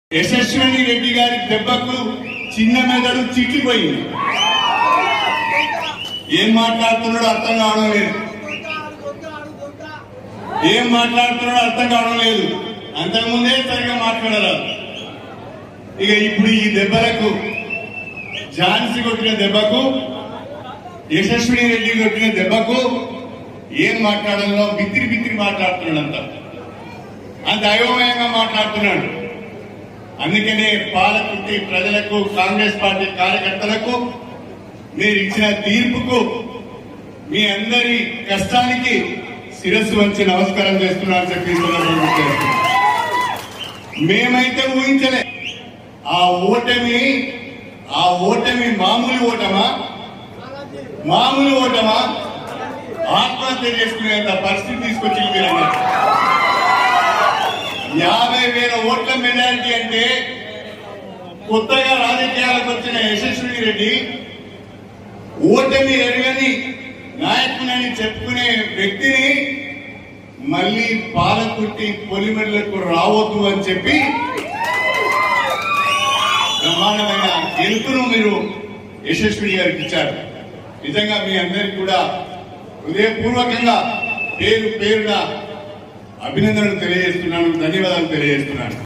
యశస్విని రెడ్డి గారి దెబ్బకు చిన్న మెదడు చిట్లిపోయింది ఏం మాట్లాడుతున్నాడో అర్థం కావడం లేదు ఏం మాట్లాడుతున్నాడో అర్థం కావడం లేదు అంతకుముందే సరిగా మాట్లాడరాదు ఇక ఇప్పుడు ఈ దెబ్బలకు ఝాన్సీ కొట్టిన దెబ్బకు యశస్విని రెడ్డి కొట్టిన దెబ్బకు ఏం మాట్లాడాలో బిత్తిరి బిత్తిరి మాట్లాడుతున్నాడు అంత అంత అయోమయంగా మాట్లాడుతున్నాడు అందుకనే పాలకుర్తి ప్రజలకు కాంగ్రెస్ పార్టీ కార్యకర్తలకు మీరు ఇచ్చిన తీర్పుకు మీ అందరి కష్టానికి శిరస్సు వచ్చి నమస్కారం చేస్తున్నాను చెప్పి ఈ సందర్భంగా చేస్తున్నాను. మేమైతే ఊహించలే ఆ ఓటమి ఆ ఓటమి మామూలు ఓటమా మామూలు ఓటమా ఆత్మహత్య చేసుకునేంత పరిస్థితి తీసుకొచ్చింది మీరన్నారు యాభై వేల ఓట్ల మెజారిటీ అంటే కొత్తగా రాజకీయాలకు వచ్చిన యశస్విని రెడ్డి ఓటమి ఎరగని నాయకునని చెప్పుకునే వ్యక్తిని మళ్ళీ పాలకుట్టి పొలిమెడలకు రావద్దు అని చెప్పి బ్రహ్మాండమైన గెలుపును మీరు యశస్విని గారికి ఇచ్చారు నిజంగా మీ అందరికి కూడా హృదయపూర్వకంగా పేరు పేరున అభినందనలు తెలియజేస్తున్నాను ధన్యవాదాలు తెలియజేస్తున్నాను